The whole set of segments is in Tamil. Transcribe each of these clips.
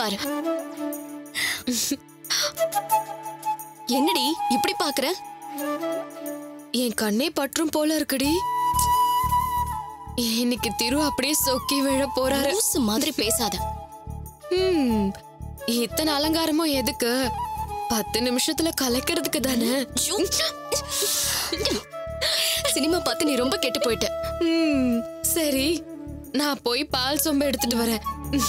பாரு என்னடி இப்படி பாக்குற என் கண்ணே பற்றும் போல இருக்குடி இன்னைக்கு திரு அப்படியே சொக்கி விழ போறாரு லூசு மாதிரி பேசாத ஹம், இத்தனை அலங்காரமும் எதுக்கு பத்து நிமிஷத்துல கலைக்கிறதுக்கு தானே ஐயோ. சினிமா பார்த்து நீ ரொம்ப கெட்டு போயிட்ட ஹம், சரி நான் போய் பால் சொம்ப எடுத்துட்டு வரேன்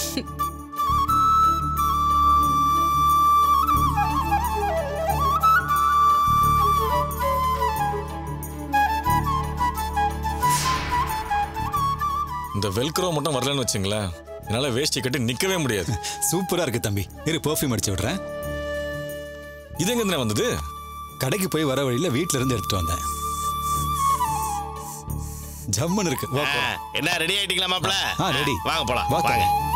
இந்த வெல்க்ரோ மட்டும் வரலன்னு வச்சுங்களேன் என்னால வேஷ்டி கட்டி நிக்கவே முடியாது சூப்பரா இருக்கு தம்பி இரு பெர்ஃப்யூம் அடிச்சு விடுறேன் இது எங்க இருந்துண்ணே வந்தது கடைக்கு போய் வர வழியில வீட்ல இருந்து எடுத்துட்டு வந்தேன் ஜம்முன்னு இருக்கு வா, ஆ, போலாம். என்ன ரெடி ஆயிட்டீங்களா மாப்ள ஆ, ready. வாங்க போலாம் வா, வாங்க தம்பி.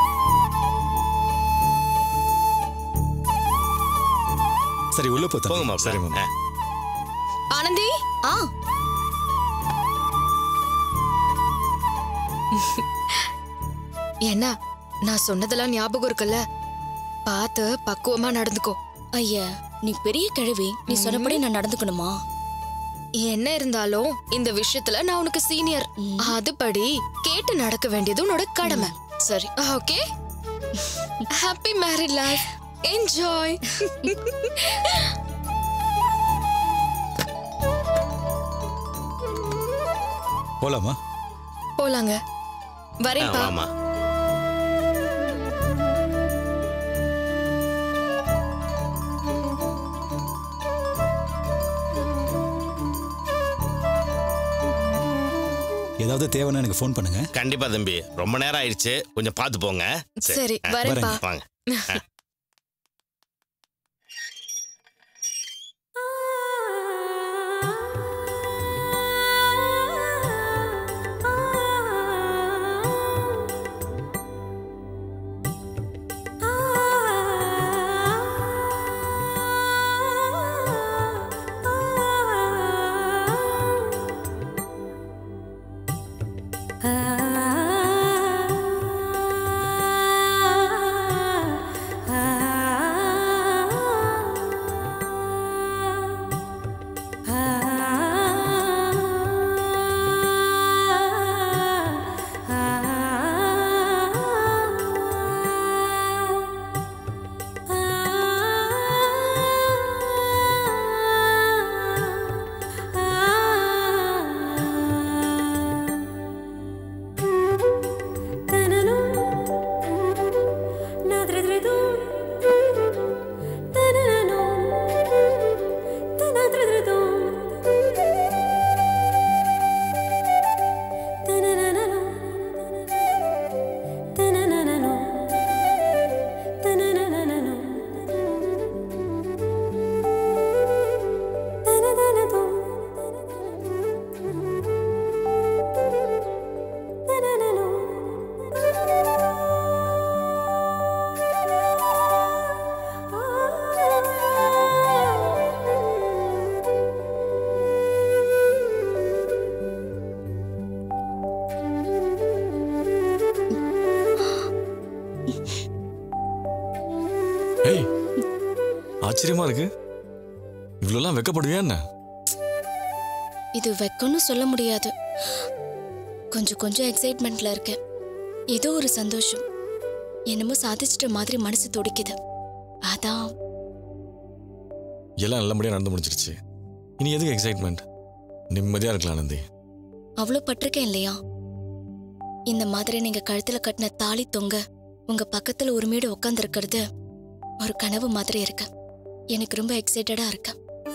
சரி உள்ள போ போங்க தம்பி. மாப்ள சரி, மாமா. ஆ. ஆனந்தி ஆ என்ன நான் சொன்னதெல்லாம் ஞாபகம் இருக்குல்ல பார்த்து பக்குவமா நடந்துக்கோ ஐயா நீ பெரிய கிழவி நீ சொன்னபடி நான் நடந்துக்கணுமா என்ன இருந்தாலும் இந்த விஷயத்துல நான் உனக்கு சீனியர் அதுபடி கேட்டு நடக்க வேண்டியது உன்னோட கடமை சரி okay happy married life enjoy போலாமா போலாங்க ஆ, வரேன்ப்பா வாமா ஏதாவது தேவைன்னா எனக்கு ஃபோன் பண்ணுங்க கண்டிப்பா தம்பி ரொம்ப நேரம் ஆயிடுச்சு கொஞ்சம் பார்த்து போங்க சரி ஆ, வரேன்ப்பா வாங்க ஆ. ஏய் ஆச்சரியமா இருக்கு இவ்வளோலாம் வெக்கப்படுவியா என்ன இது வெக்கம்னு சொல்ல முடியாது கொஞ்சம் கொஞ்சம் எக்ஸைட்மெண்ட்ல இருக்கேன் ஏதோ ஒரு சந்தோஷம் என்னமோ சாதிச்சிட்ட மாதிரி மனசு துடிக்குது அதான் எல்லாம் நல்லபடியா நடந்து முடிஞ்சிருச்சு இனி எதுக்கு எக்ஸைட்மெண்ட் நிம்மதியா இருக்கலாம் ஆனந்தி அவ்வளோ பட்டிருக்கேன் இல்லையா இந்த மாதிரி நீங்க கழுத்துல கட்டின தாலி தொங்க உங்க பக்கத்துல உரிமையோட உட்காந்துருக்கிறது ஒரு கனவு மாதிரி இருக்கு எனக்கு ரொம்ப எக்ஸைட்டடா இருக்கு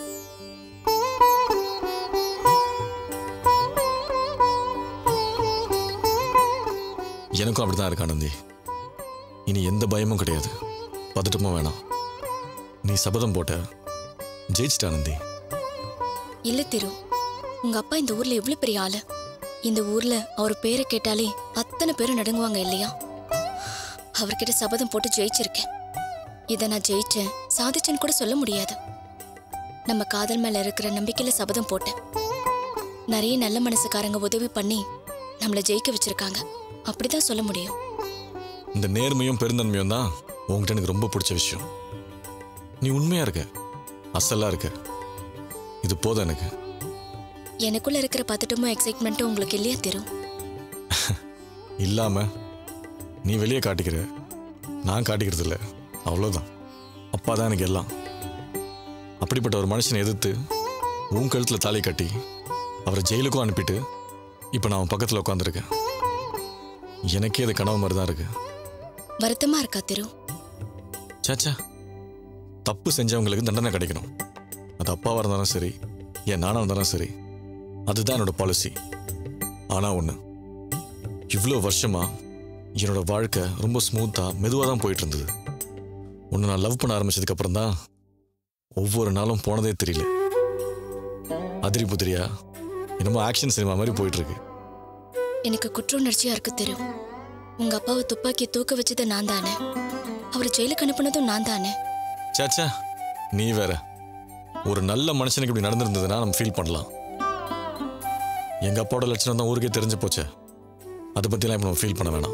எனக்கும் அப்படிதான் இருக்கு ஆனந்தி இனி எந்த பயமும் கிடையாது பதட்டமும் வேணாம் நீ சபதம் போட்ட ஜெயிச்சிட்ட ஆனந்தி இல்ல திரு உங்க அப்பா இந்த ஊர்ல எவ்வளவு பெரிய ஆளு இந்த ஊர்ல அவர் பேரை கேட்டாலே அத்தனை பேரும் நடுங்குவாங்க இல்லையா அவர்கிட்ட சபதம் போட்டு ஜெயிச்சிருக்கேன் இதை நான் ஜெயிச்சேன் சாதிச்சேன்னு கூட சொல்ல முடியாது நம்ம காதல் மேல இருக்கிற நம்பிக்கையில சபதம் போட்டேன் நிறைய நல்ல மனசுக்காரங்க உதவி பண்ணி நம்மளை ஜெயிக்க வச்சிருக்காங்க அப்படிதான் சொல்ல முடியும் இந்த நேர்மையும் பெருந்தன்மையும் தான் உன்கிட்ட எனக்கு ரொம்ப பிடிச்ச விஷயம் நீ உண்மையா இருக்க அசலா இருக்க இது போதும் எனக்கு எனக்குள்ள இருக்கிற பதட்டமும் எக்ஸைட்மெண்ட்டும் உங்களுக்கு இல்லையா தரும் இல்லாம நீ வெளியே காட்டிக்கிற நான் காட்டிக்கிறது இல்லை அவ்வளோதான் அப்பா தான் எனக்கு எல்லாம் அப்படிப்பட்ட ஒரு மனுஷனை எதிர்த்து உன் கழுத்தில் தாலி கட்டி அவரை ஜெயிலுக்கும் அனுப்பிட்டு இப்போ நான் அவன் பக்கத்தில் உட்காந்துருக்கேன் எனக்கே அது கனவு மாதிரி தான் இருக்கு வருத்தமா இருக்கா திரு சாச்சா தப்பு செஞ்சவங்களுக்கு தண்டனை கிடைக்கணும் அது அப்பாவாக இருந்தாலும் சரி என் நானாக இருந்தாலும் சரி அதுதான் என்னோட பாலிசி ஆனால் ஒன்று இவ்வளோ வருஷமா என்னோட வாழ்க்கை ரொம்ப ஸ்மூத்தாக மெதுவாக தான் போயிட்டு இருந்தது உன்னை நான் லவ் பண்ண ஆரம்பிச்சதுக்கு அப்புறம் தான் ஒவ்வொரு நாளும் போனதே தெரியல அதிரி புதிரியா என்னமோ ஆக்ஷன் சினிமா மாதிரி போயிட்டு இருக்கு எனக்கு குற்ற உணர்ச்சியா இருக்கு திரு உங்க அப்பாவை துப்பாக்கி தூக்க வச்சது நான் தானே அவரை ஜெயிலுக்கு அனுப்புனதும் நான் தானே சாச்சா நீ வேற ஒரு நல்ல மனுஷனுக்கு இப்படி நடந்திருந்ததுன்னா நம்ம ஃபீல் பண்ணலாம் எங்க அப்பாவோட லட்சணம் தான் ஊருக்கே தெரிஞ்சு போச்சே அதை பத்திலாம் இப்போ நம்ம ஃபீல் பண்ண வேணாம்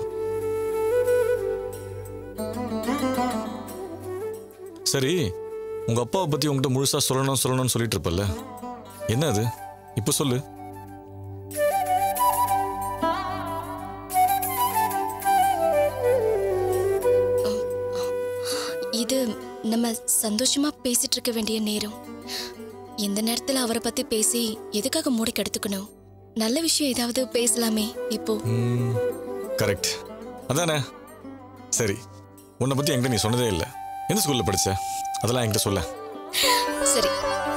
சரி உங்க அப்பாவை பத்தி உங்ககிட்ட முழுசா சொல்லணும் சொல்லணும்னு சொல்லிட்டு இருப்பல்ல என்ன அது இப்போ சொல்லு இது நம்ம சந்தோஷமா பேசிட்டு இருக்க வேண்டிய நேரம் இந்த நேரத்துல அவரை பத்தி பேசி எதுக்காக மூடி கெடுத்துக்கணும் நல்ல விஷயம் ஏதாவது பேசலாமே இப்போ கரெக்ட் அதானே சரி உன்னை பத்தி என்கிட்ட நீ சொன்னதே இல்லை எந்த ஸ்கூல்ல படிச்ச அதெல்லாம் என்கிட்ட சொல்ல சரி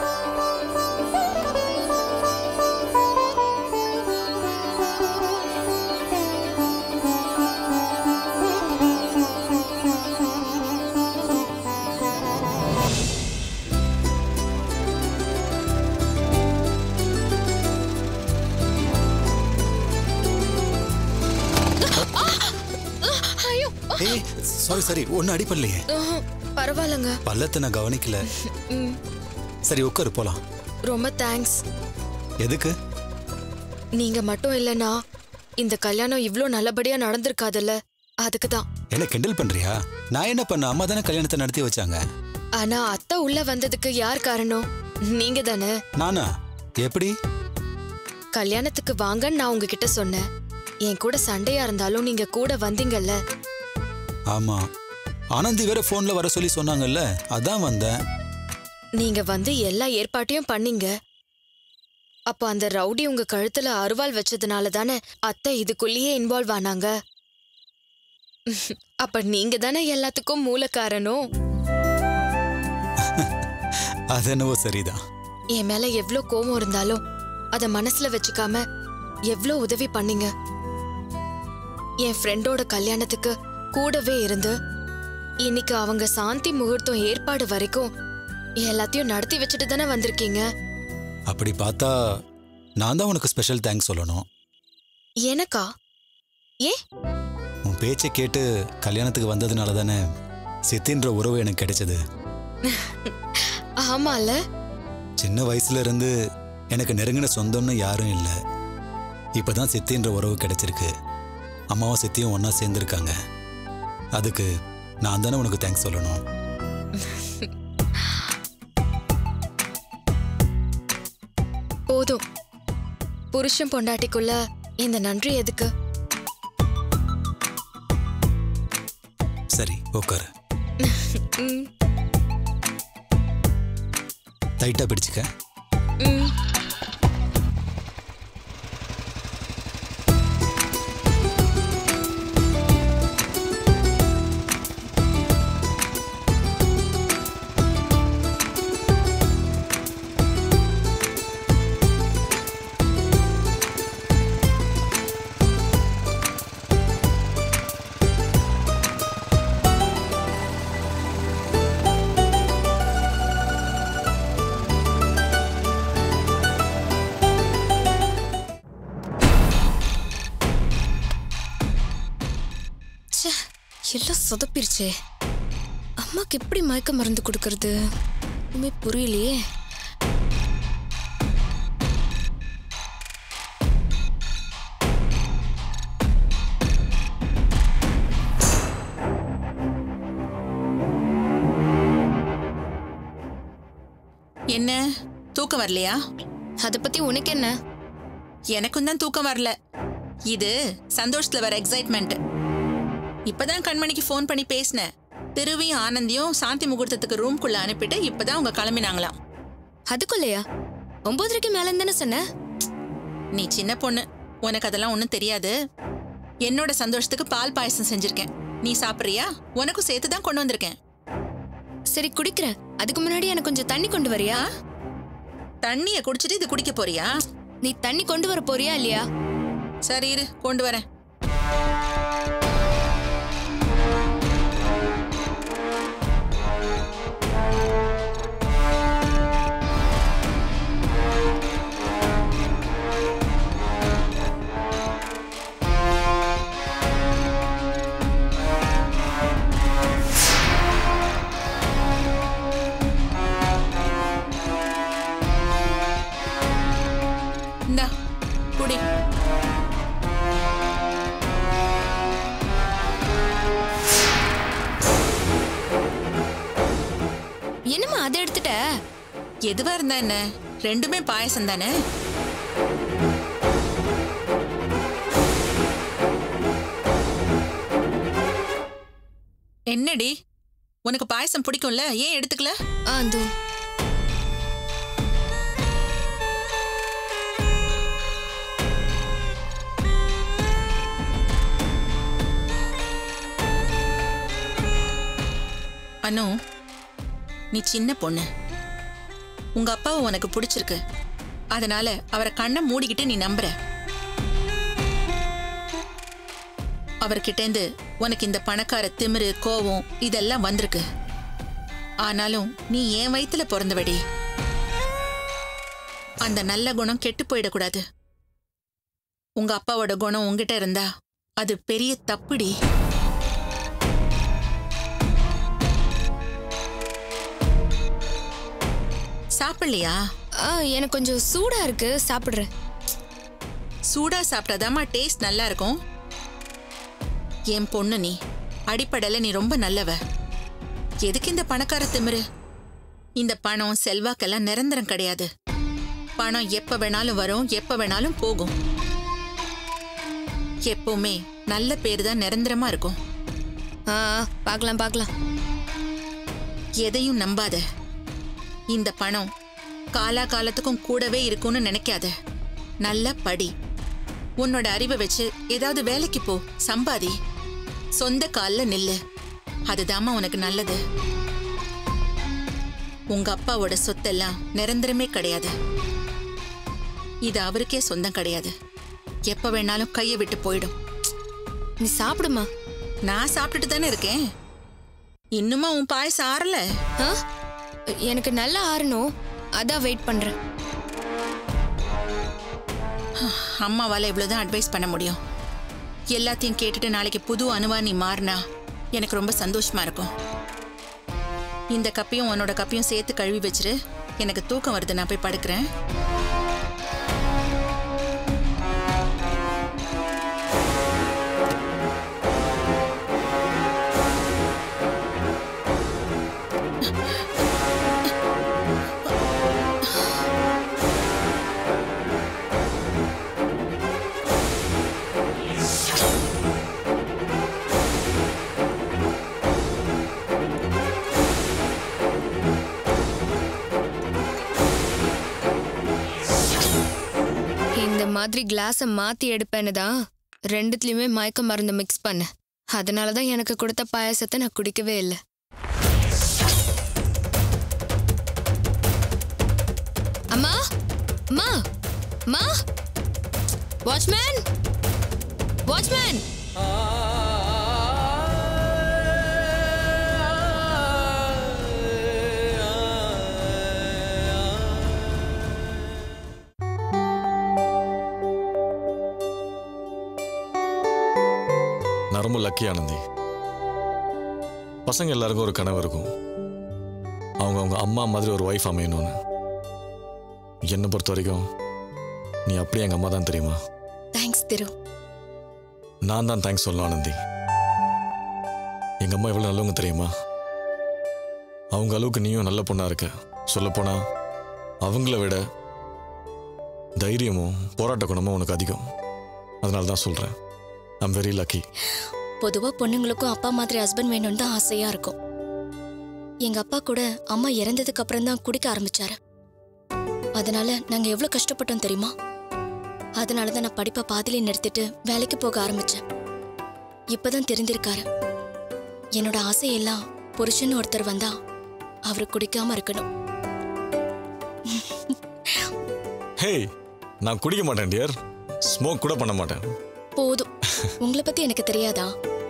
ஐயோ ஏய் சாரி சாரி ஒன்றும் அடிப்படலையே உம், பரவாயில்லைங்க பள்ளத்தை நான் கவனிக்கல ம், சரி உட்காரு போலாம் ரொம்ப தேங்க்ஸ் எதுக்கு நீங்க மட்டும் இல்லனா இந்த கல்யாணம் இவ்ளோ நல்லபடியா நடந்திருக்காதுல்ல அதுக்கு தான் என்ன கிண்டல் பண்றியா நான் என்ன பண்ண அம்மா தானே கல்யாணத்தை நடத்தி வச்சாங்க ஆனா அத்தை உள்ள வந்ததுக்கு யார் காரணம் நீங்க தானே நானா எப்படி கல்யாணத்துக்கு வாங்கன்னு நான் உங்ககிட்ட சொன்னேன் என் கூட சண்டையா இருந்தாலும் நீங்க கூட வந்தீங்கல்ல ஆமா ஆனந்தி வேற போன்ல வர சொல்லி சொன்னாங்கல்ல அதான் வந்தேன் நீங்க வந்து எல்லா ஏற்பாட்டையும் பண்ணீங்க அப்ப அந்த ரவுடி உங்க கழுத்துல அருவாள் வச்சதுனால தானே அத்தை இதுக்குள்ளேயே இன்வால்வ் ஆனாங்க அப்ப நீங்க தானே எல்லாத்துக்கும் மூல காரணம் அது என்னவோ சரிதான் என் மேல எவ்ளோ கோபம் இருந்தாலும் அத மனசுல வச்சுக்காம எவ்ளோ உதவி பண்ணீங்க என் ஃப்ரெண்டோட கல்யாணத்துக்கு கூடவே இருந்து இன்னைக்கு அவங்க சாந்தி முகூர்த்தம் ஏற்பாடு வரைக்கும் எல்லாத்தையும் நடத்தி வச்சுட்டு தானே வந்திருக்கீங்க அப்படி பார்த்தா நான் தான் உனக்கு ஸ்பெஷல் தேங்க்ஸ் சொல்லணும் எனக்கா ஏ உன் பேச்சை கேட்டு கல்யாணத்துக்கு வந்ததுனால தானே சித்தின்ற உறவு எனக்கு கிடைச்சது ஆமால சின்ன வயசுல இருந்து எனக்கு நெருங்கின சொந்தம்னு யாரும் இல்லை இப்பதான் சித்தின்ற உறவு கிடைச்சிருக்கு அம்மாவும் சித்தியும் ஒண்ணா சேர்ந்துருக்காங்க அதுக்கு நான் தானே உனக்கு தேங்க்ஸ் சொல்லணும் போதும் புருஷன் பொண்டாட்டிக்குள்ள இந்த நன்றி எதுக்கு சரி உட்காரு ம், டைட்டா பிடிச்சுக்க ம். ச்சே எல்லாம் சொதப்பிருச்சே அம்மாக்கு எப்படி மயக்க மருந்து கொடுக்கறது ஒண்ணுமே புரியலையே என்ன தூக்கம் வரலையா அதை பத்தி உனக்கு என்ன எனக்கும் தான் தூக்கம் வரல இது சந்தோஷத்துல வர எக்ஸைட்மெண்ட் இப்பதான் கண்மணிக்கு ஃபோன் பண்ணி பேசினேன் திருவியும் ஆனந்தியும் சாந்தி முகூர்த்தத்துக்கு ரூம்குள்ள அனுப்பிட்டு இப்பதான் அவங்க கிளம்பினாங்களாம் அதுக்குள்ளயா ஒன்பதரைக்கு மேல தானே சொன்ன நீ சின்ன பொண்ணு உனக்கு அதெல்லாம் ஒன்றும் தெரியாது என்னோட சந்தோஷத்துக்கு பால் பாயசம் செஞ்சிருக்கேன் நீ சாப்பிட்றியா உனக்கும் சேர்த்து தான் கொண்டு வந்திருக்கேன் சரி குடிக்கிறேன் அதுக்கு முன்னாடி எனக்கு கொஞ்சம் தண்ணி கொண்டு வரியா தண்ணியை குடிச்சிட்டு இது குடிக்க போறியா நீ தண்ணி கொண்டு வர போறியா இல்லையா சரி இரு கொண்டு வரேன் இந்தா குடி என்னம்மா அதை எடுத்துட்ட எதுவா இருந்தா என்ன ரெண்டுமே பாயசம் தானே என்னடி உனக்கு பாயசம் பிடிக்கும்ல ஏன் எடுத்துக்கல ஆ தோ அனு நீ சின்ன பொண்ணு உங்க அப்பாவை உனக்கு பிடிச்சிருக்கு அதனால அவரை கண்ணை மூடிக்கிட்டு நீ நம்புற அவர்கிட்டேந்து உனக்கு இந்த பணக்கார திமிரு கோவம் இதெல்லாம் வந்திருக்கு ஆனாலும் நீ என் வயித்துல பிறந்தவடி அந்த நல்ல குணம் கெட்டு போயிடக்கூடாது உங்க அப்பாவோட குணம் உங்ககிட்ட இருந்தா அது பெரிய தப்புடி சாப்பிடலையா ஆ எனக்கு கொஞ்சம் சூடா இருக்கு சாப்பிடுறேன் சூடா சாப்பிட்டாதாம்மா டேஸ்ட் நல்லா இருக்கும் என் பொண்ணு நீ அடிப்படையில் நீ ரொம்ப நல்லவ எதுக்கு இந்த பணக்கார திமிரு இந்த பணம் செல்வாக்கெல்லாம் நிரந்தரம் கிடையாது பணம் எப்ப வேணாலும் வரும் எப்ப வேணாலும் போகும் எப்பவுமே நல்ல பேர் தான் நிரந்தரமா இருக்கும் ஆ ஆ, பார்க்கலாம் பார்க்கலாம் எதையும் நம்பாத இந்த பணம் காலா காலத்துக்கும் கூடவே இருக்கும்னு நினைக்காத நல்லா படி உன்னோட அறிவை வச்சு ஏதாவது வேலைக்கு போ சம்பாதி சொந்த கால்ல நில்லு அதுதாம்மா உனக்கு நல்லது உங்க அப்பாவோட சொத்தெல்லாம் நிரந்தரமே கிடையாது இது அவருக்கே சொந்தம் கிடையாது எப்ப வேணாலும் கையை விட்டு போயிடும் நீ சாப்பிடுமா நான் சாப்பிட்டுட்டு தானே இருக்கேன் இன்னுமா உன் பாயசம் ஆறல ஆ எனக்கு நல்லா ஆறணும் அதான் வெயிட் பண்றேன் அம்மாவால் இவ்வளோதான் அட்வைஸ் பண்ண முடியும் எல்லாத்தையும் கேட்டுட்டு நாளைக்கு புது அணுவா நீ மாறினா எனக்கு ரொம்ப சந்தோஷமா இருக்கும் இந்த கப்பையும் உன்னோட கப்பையும் சேர்த்து கழுவி வச்சிரு எனக்கு தூக்கம் வருது நான் போய் படுக்கிறேன் இந்த மாதிரி கிளாஸை மாத்தி எடுப்பேன்னு தான் ரெண்டுத்துலயுமே மயக்க மருந்து மிக்ஸ் பண்ணேன் அதனால தான் எனக்கு கொடுத்த பாயாசத்தை நான் குடிக்கவே இல்லை அம்மா அம்மா அம்மா வாட்ச்மேன் வாட்ச்மேன் நான் ரொம்ப லக்கி ஆனந்தி பசங்க எல்லாருக்கும் ஒரு கனவு இருக்கும் அவங்க அவங்க அம்மா மாதிரி ஒரு ஒய்ஃப் அமையணும்னு என்னை பொறுத்த வரைக்கும் நீ அப்படியே எங்கள் அம்மா தான் தெரியுமா தேங்க்ஸ் திரு நான் தான் தேங்க்ஸ் சொல்லணும் ஆனந்தி எங்கள் அம்மா எவ்வளோ நல்லவங்க தெரியுமா அவங்க அளவுக்கு நீயும் நல்ல பொண்ணா இருக்க சொல்லப்போனா அவங்கள விட தைரியமும் போராட்ட குணமும் உனக்கு அதிகம் அதனால தான் சொல்கிறேன் ஐம் வெரி லக்கி பொதுவா பொண்ணுங்களுக்கும் அப்பா மாதிரி ஹஸ்பண்ட் வேணும்னு தான் ஆசையா இருக்கும் எங்க அப்பா கூட அம்மா இறந்ததுக்கு அப்புறம் தான் குடிக்க ஆரம்பிச்சாரு அதனால நாங்க எவ்வளவு கஷ்டப்பட்டோம் தெரியுமா அதனால தான் நான் படிப்பை பாதியிலே நிறுத்திட்டு வேலைக்கு போக ஆரம்பிச்சேன் இப்பதான் தெரிஞ்சிருக்காரு என்னோட ஆசையெல்லாம் புருஷன் ஒருத்தர் வந்தா அவரு குடிக்காம இருக்கணும் ஹேய் நான் குடிக்க மாட்டேன் டியர் ஸ்மோக் கூட பண்ண மாட்டேன் போதும் உங்களை பத்தி எனக்கு தெரியாதா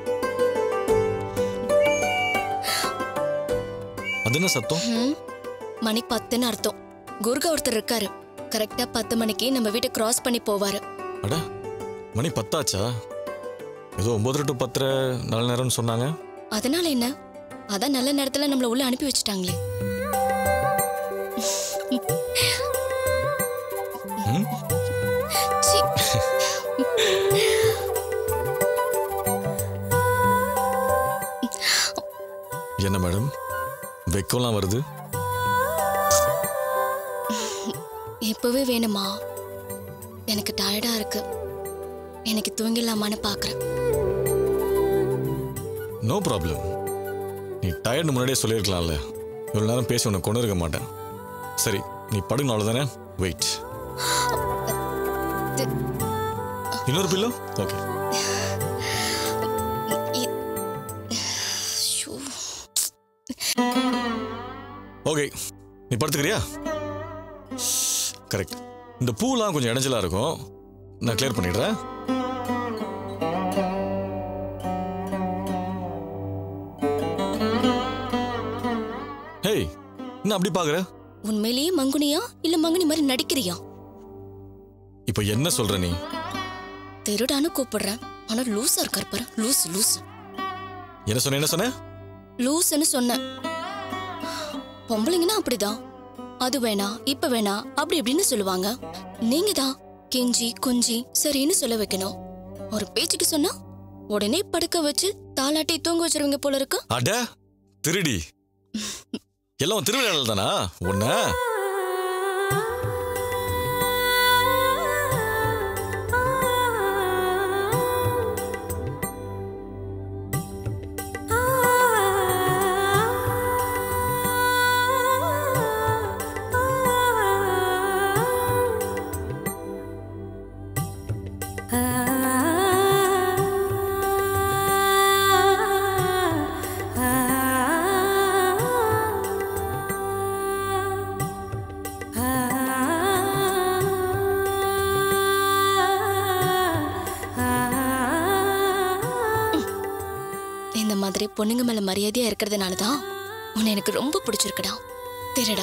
அது என்ன சத்தம் ம், மணி பத்துன்னு அர்த்தம் குர்கா ஒருத்தர் இருக்காரு கரெக்டா பத்து மணிக்கு நம்ம வீட்டை கிராஸ் பண்ணி போவாரு அட மணி பத்தாச்சா ஏதோ ஒம்பது டு பத்தரை நல்ல நேரம்னு சொன்னாங்க அதனால என்ன அதான் நல்ல நேரத்துல நம்மள உள்ள அனுப்பி வச்சுட்டாங்களே ம்? சீ. என்ன மேடம் வெக்கம்லாம் வருது இப்பவே வேணுமா எனக்கு டயர்டா இருக்கு எனக்கு தூங்கிடலாமான்னு பாக்குறேன் நோ ப்ராப்ளம் நீ டயர்டு முன்னாடியே சொல்லியிருக்கலாம்ல இவ்வளோ நேரம் பேசி உன்னை கொண்டு இருக்க மாட்டேன் சரி நீ படுங்க அவ்வளோதானே வெயிட் தி- இன்னொரு பில்லோ ஓகே இ- ஐயோ. ஓகே நீ படுத்துக்கிறியா கரெக்ட் இந்த பூலாம் கொஞ்சம் இடைஞ்சலா இருக்கும் நான் கிளியர் பண்ணிடுறேன் ஹேய் என்ன அப்படி பாக்குற உண்மையிலேயே மங்குனியா இல்ல மங்குனி மாதிரி நடிக்கிறியா இப்போ என்ன சொல்ற நீ திருடான்னு கூப்பிடுறேன் ஆனா லூசா இருக்காரு பாரு லூஸ் லூஸ் என்ன சொன்ன என்ன சொன்ன லூஸ்ன்னு சொன்னேன் பொம்பளைங்கன்னா அப்படிதான் அது வேணா இப்ப வேணா அப்படி இப்படின்னு சொல்லுவாங்க நீங்க தான் கெஞ்சி கொஞ்சி சரின்னு சொல்ல வைக்கணும் ஒரு பேச்சுக்கு சொன்னா உடனே படுக்க வச்சு தாலாட்டி தூங்க வச்சிருவீங்க போல இருக்கு அட திருடி எல்லாம் திருவிழாவில் தானா உன்ன இந்த மாதிரி பொண்ணுங்க மேல மரியாதையா இருக்கிறதுனால தான் உன்னை எனக்கு ரொம்ப பிடிச்சிருக்குடா திருடா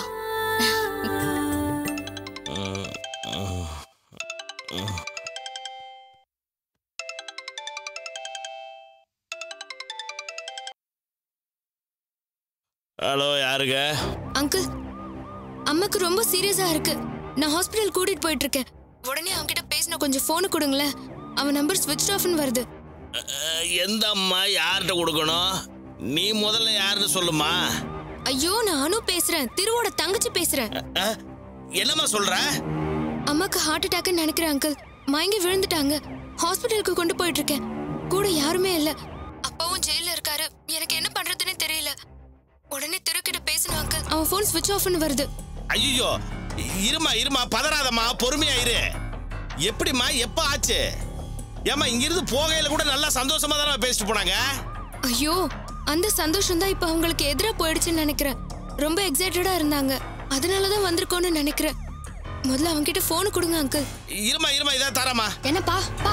ஹலோ யாருங்க அங்கிள் அம்மாக்கு ரொம்ப சீரியஸா இருக்கு நான் ஹாஸ்பிட்டல் கூட்டிட்டு போயிட்டு இருக்கேன் உடனே அவன்கிட்ட பேசின கொஞ்சம் போனு கொடுங்களேன் அவன் நம்பர் ஸ்விட்ச் ஆஃப்னு வருது அஹ், எந்த அம்மா யார்கிட்ட கொடுக்கணும் நீ முதல்ல யாருன்னு சொல்லுமா ஐயோ நான் அனு பேசுறேன் திருவோட தங்கச்சி பேசுறேன் அஹ், என்னம்மா சொல்ற அம்மாக்கு ஹார்ட் அட்டாக்னு நினைக்கிறேன் அங்கிள் மயங்கி விழுந்துட்டாங்க ஹாஸ்பிட்டலுக்கு கொண்டு போயிட்டு இருக்கேன் கூட யாருமே இல்ல அப்பாவும் ஜெயில இருக்காரு எனக்கு என்ன பண்றதுன்னே தெரியல உடனே திருக்கிட்ட பேசணும் அங்கிள் அவன் ஃபோன் ஸ்விட்ச் ஆஃப்னு வருது ஐயோ இருமா இருமா பதறாதம்மா பொறுமையா இரு எப்படிம்மா எப்ப ஆச்சு ஏம்மா இங்கிருந்து போகையில கூட நல்லா சந்தோஷமா தானே பேசிட்டு போனாங்க ஐயோ அந்த சந்தோஷம் தான் இப்ப அவங்களுக்கு எதிரா போயிடுச்சுன்னு நினைக்கிறேன் ரொம்ப எக்ஸைட்டடா இருந்தாங்க அதனால தான் வந்திருக்கோன்னு நினைக்கிறேன் முதல்ல அவங்க கிட்ட போன் கொடுங்க அங்கிள் இருமா இருமா இதா தரமா என்னப்பா பா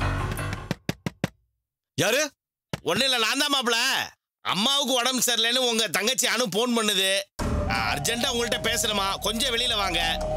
யாரு ஒன்னும் இல்ல நான் தான் மாப்பிள அம்மாவுக்கு உடம்பு சரியில்லைன்னு உங்க தங்கச்சி அனு போன் பண்ணுது அர்ஜென்ட்டா உங்கள்கிட்ட பேசணுமா கொஞ்சம் வெளியில வாங்க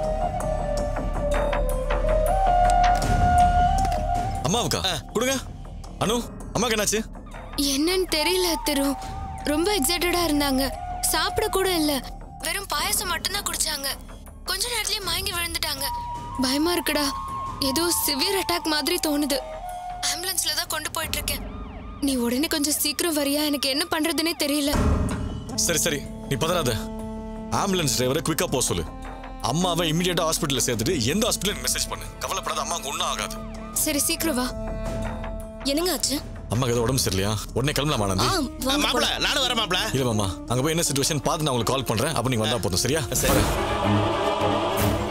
அம்மாவுக்கா கொடுங்க அனு அம்மாக்கு என்னாச்சு என்னன்னு தெரியல திரு ரொம்ப எக்ஸைட்டடா இருந்தாங்க சாப்பிட கூட இல்ல வெறும் பாயாசம் மட்டும்தான் குடிச்சாங்க கொஞ்ச நேரத்துலயே மயங்கி விழுந்துட்டாங்க பயமா இருக்குடா ஏதோ சிவியர் அட்டாக் மாதிரி தோணுது ஆம்புலன்ஸ்ல தான் கொண்டு போயிட்டு இருக்கேன் நீ உடனே கொஞ்சம் சீக்கிரம் வரியா எனக்கு என்ன பண்றதுனே தெரியல சரி சரி நீ பதறாத ஆம்புலன்ஸ் டிரைவரை குயிக்கா போக சொல்லு அம்மாவை இமீடியட்டா ஹாஸ்பிட்டல்ல சேர்த்துட்டு எந்த ஹாஸ்பிட்டல் மெசேஜ் பண்ணு கவலைப்படாத அம்மாவுக்கு ஒன்றும் ஆகாது சரி சீக்கிரம் வா என்னங்க ஆச்சு அம்மாக்கு ஏதோ உடம்பு சரியில்லையா உடனே கிளம்பலாம் ஆ ஆனந்தி வாங்க மாப்பிள போலாம். நானும் வரேன் மாப்பிள இல்ல மாமா அங்க போய் என்ன சுச்சுவேஷன் பார்த்து நான் உங்களுக்கு கால் பண்றேன் அப்ப நீங்க வந்தா போதும் சரியா சரி. வரேன்.